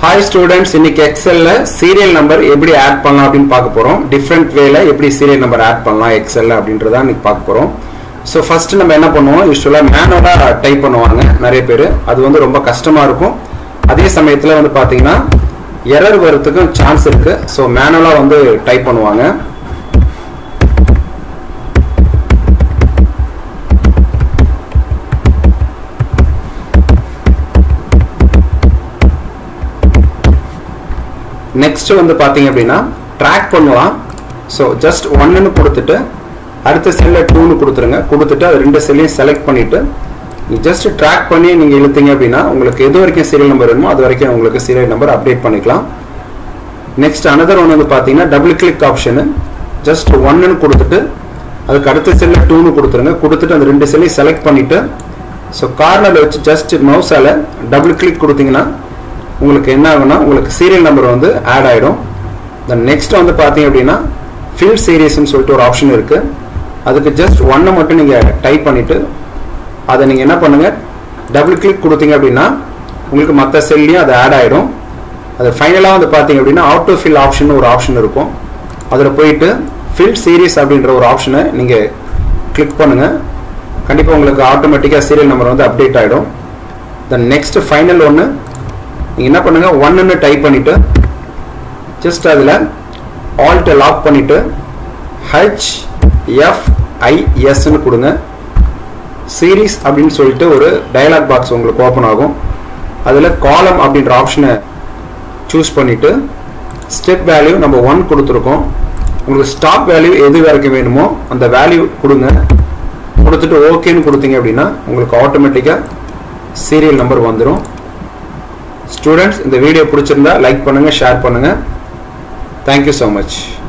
hi students இன்னைக்கு எக்ஸல்ல serial number எப்படி ஆட் பண்ணலாம் அப்படின்னு பார்க்க போறோம் டிஃப்ரெண்ட் வேல எப்படி சீரியல் நம்பர் ஆட் பண்ணலாம் எக்ஸல்ல அப்படின்றத இன்னைக்கு பார்க்க போறோம் ஸோ ஃபர்ஸ்ட் நம்ம என்ன பண்ணுவோம் யூஸ்வலாக மேனுவலாக டைப் பண்ணுவாங்க நிறைய பேர் அது வந்து ரொம்ப கஷ்டமா இருக்கும் அதே சமயத்தில் வந்து பார்த்தீங்கன்னா எரர் வரதுக்கும் சான்ஸ் இருக்கு ஸோ மேனுவலாக வந்து டைப் பண்ணுவாங்க நெக்ஸ்ட் வந்து பார்த்தீங்க அப்படின்னா ட்ராக் பண்ணலாம் ஸோ ஜஸ்ட் ஒன்னுன்னு கொடுத்துட்டு அடுத்த செல்லில் டூன்னு கொடுத்துருங்க கொடுத்துட்டு அது ரெண்டு செல்லையும் செலக்ட் பண்ணிட்டு ஜஸ்ட் ட்ராக் பண்ணி நீங்கள் இழுத்தீங்க அப்படின்னா உங்களுக்கு எது வரைக்கும் சீரியல் நம்பர் வேணுமோ அது வரைக்கும் உங்களுக்கு சீரியல் நம்பர் அப்டேட் பண்ணிக்கலாம் நெக்ஸ்ட் அனதர் ஒன்று வந்து பார்த்தீங்கன்னா டபுள் கிளிக் ஆப்ஷனு ஜஸ்ட் ஒன்னுன்னு கொடுத்துட்டு அதுக்கு அடுத்த செல்லில் டூன்னு கொடுத்துருங்க கொடுத்துட்டு அந்த ரெண்டு செல்லையும் செலக்ட் பண்ணிவிட்டு ஸோ கார்னரில் வச்சு ஜஸ்ட் மவுஸால் டபுள் கிளிக் கொடுத்தீங்கன்னா உங்களுக்கு என்ன ஆகும்னா உங்களுக்கு சீரியல் நம்பர் வந்து ஆட் ஆகிடும் தென் நெக்ஸ்ட் வந்து பார்த்தீங்க அப்படின்னா ஃபில் சீரியஸ்னு சொல்லிட்டு ஒரு ஆப்ஷன் இருக்குது அதுக்கு ஜஸ்ட் ஒன்னை மட்டும் நீங்கள் டைப் பண்ணிவிட்டு அதை நீங்கள் என்ன பண்ணுங்கள் டபுள் கிளிக் கொடுத்தீங்க அப்படின்னா உங்களுக்கு மற்ற செல்லையும் அது ஆட் ஆகிடும் அது ஃபைனலாக வந்து பார்த்தீங்க அப்படின்னா ஆட்டோ ஃபில் ஆப்ஷன் ஒரு ஆப்ஷன் இருக்கும் அதில் போயிட்டு ஃபில் சீரிஸ் அப்படின்ற ஒரு ஆப்ஷனை நீங்கள் கிளிக் பண்ணுங்கள் கண்டிப்பாக உங்களுக்கு ஆட்டோமேட்டிக்காக சீரியல் நம்பர் வந்து அப்டேட் ஆகிடும் தென் நெக்ஸ்ட் ஃபைனல் ஒன்று நீங்கள் என்ன பண்ணுங்கள் ஒன்றுன்னு டைப் பண்ணிவிட்டு ஜஸ்ட் அதில் ஆல்ட்டை லாக் பண்ணிவிட்டு ஹச் எஃப் ஐஎஸ்ன்னு கொடுங்க சீரீஸ் அப்படின்னு சொல்லிட்டு ஒரு டயலாக் பாக்ஸ் உங்களுக்கு ஓப்பன் ஆகும் அதில் காலம் அப்படின்ற ஆப்ஷனை சூஸ் பண்ணிவிட்டு ஸ்டெப் வேல்யூ நம்ம ஒன் கொடுத்துருக்கோம் உங்களுக்கு ஸ்டாப் வேல்யூ எது வரைக்கும் வேணுமோ அந்த வேல்யூ கொடுங்க கொடுத்துட்டு ஓகேன்னு கொடுத்தீங்க அப்படின்னா உங்களுக்கு ஆட்டோமேட்டிக்காக சீரியல் நம்பர் வந்துடும் ஸ்டூடெண்ட்ஸ் இந்த வீடியோ பிடிச்சிருந்தா லைக் பண்ணுங்கள் ஷேர் பண்ணுங்கள் தேங்க்யூ ஸோ மச்